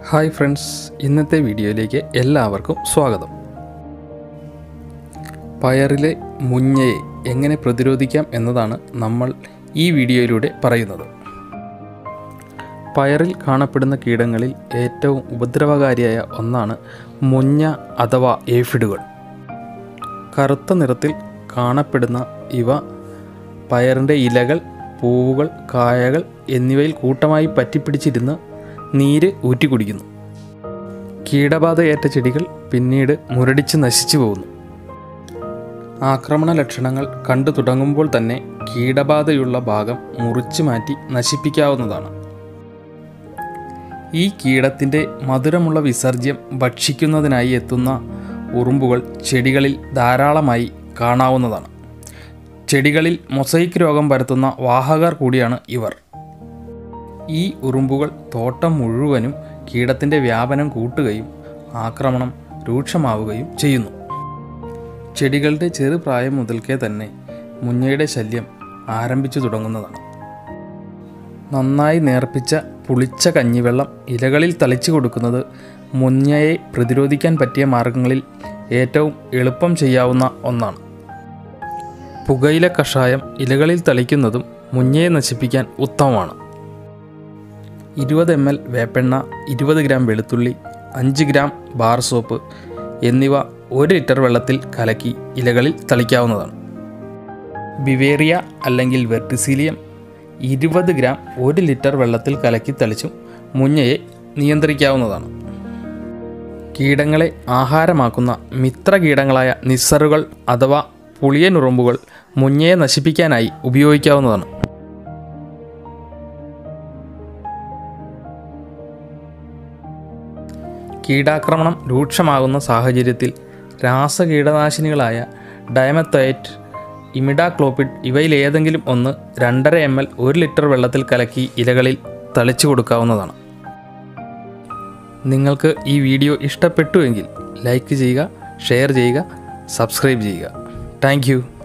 hi friends ഇന്നത്തെ വീഡിയോയിലേക്ക് എല്ലാവർക്കും സ്വാഗതം പയറിലെ മുഞ്ഞയെ എങ്ങനെ പ്രതിരോധിക്കാം എന്നതാണ് നമ്മൾ ഈ വീഡിയോയിലൂടെ പറയുന്നത് പയറിൽ കാണപ്പെടുന്ന കീടങ്ങളിൽ ഏറ്റവും ഉപദ്രവകാരിയായ ഒന്നാണ് മുഞ്ഞ അഥവാ ഏഫിഡുകൾ കറുത്ത നിറത്തിൽ കാണപ്പെടുന്ന ഇവ പയറിൻ്റെ ഇലകൾ പൂവുകൾ കായകൾ എന്നിവയിൽ കൂട്ടമായി പറ്റിപ്പിടിച്ചിരുന്ന് നീര് ഊറ്റി കുടിക്കുന്നു കീടബാധയേറ്റ ചെടികൾ പിന്നീട് മുരടിച്ച് നശിച്ചു പോകുന്നു ആക്രമണ ലക്ഷണങ്ങൾ കണ്ടു തുടങ്ങുമ്പോൾ തന്നെ കീടബാധയുള്ള ഭാഗം മുറിച്ചു മാറ്റി നശിപ്പിക്കാവുന്നതാണ് ഈ കീടത്തിൻ്റെ മധുരമുള്ള വിസർജ്യം ഭക്ഷിക്കുന്നതിനായി എത്തുന്ന ഉറുമ്പുകൾ ചെടികളിൽ ധാരാളമായി കാണാവുന്നതാണ് ചെടികളിൽ മൊസൈക്ക് രോഗം പരത്തുന്ന വാഹകർ കൂടിയാണ് ഇവർ ഈ ഉറുമ്പുകൾ തോട്ടം മുഴുവനും കീടത്തിൻ്റെ വ്യാപനം കൂട്ടുകയും ആക്രമണം രൂക്ഷമാവുകയും ചെയ്യുന്നു ചെടികളുടെ ചെറുപ്രായം മുതൽക്കേ തന്നെ മുഞ്ഞയുടെ ശല്യം ആരംഭിച്ചു തുടങ്ങുന്നതാണ് നന്നായി നേർപ്പിച്ച പുളിച്ച കഞ്ഞിവെള്ളം ഇലകളിൽ തളിച്ചു കൊടുക്കുന്നത് മുഞ്ഞയെ പ്രതിരോധിക്കാൻ പറ്റിയ മാർഗങ്ങളിൽ ഏറ്റവും എളുപ്പം ചെയ്യാവുന്ന ഒന്നാണ് പുകയില കഷായം ഇലകളിൽ തളിക്കുന്നതും മുഞ്ഞയെ നശിപ്പിക്കാൻ ഉത്തമമാണ് ഇരുപത് എം എൽ വേപ്പെണ്ണ ഇരുപത് ഗ്രാം വെളുത്തുള്ളി അഞ്ച് ഗ്രാം ബാർ സോപ്പ് എന്നിവ ഒരു ലിറ്റർ വെള്ളത്തിൽ കലക്കി ഇലകളിൽ തളിക്കാവുന്നതാണ് ബിവേറിയ അല്ലെങ്കിൽ വെർട്ടിസീലിയം ഇരുപത് ഗ്രാം ഒരു ലിറ്റർ വെള്ളത്തിൽ കലക്കി തളിച്ചും മുഞ്ഞയെ നിയന്ത്രിക്കാവുന്നതാണ് കീടങ്ങളെ ആഹാരമാക്കുന്ന മിത്രകീടങ്ങളായ നിസ്സറുകൾ അഥവാ പുളിയനുറുമ്പുകൾ മുഞ്ഞയെ നശിപ്പിക്കാനായി ഉപയോഗിക്കാവുന്നതാണ് കീടാക്രമണം രൂക്ഷമാകുന്ന സാഹചര്യത്തിൽ രാസകീടനാശിനികളായ ഡയമത്തൈറ്റ് ഇമിഡാക്ലോപ്പിഡ് ഇവയിലേതെങ്കിലും ഒന്ന് രണ്ടര എം എൽ ഒരു ലിറ്റർ വെള്ളത്തിൽ കലക്കി ഇലകളിൽ തളിച്ചു കൊടുക്കാവുന്നതാണ് നിങ്ങൾക്ക് ഈ വീഡിയോ ഇഷ്ടപ്പെട്ടുവെങ്കിൽ ലൈക്ക് ചെയ്യുക ഷെയർ ചെയ്യുക സബ്സ്ക്രൈബ് ചെയ്യുക താങ്ക്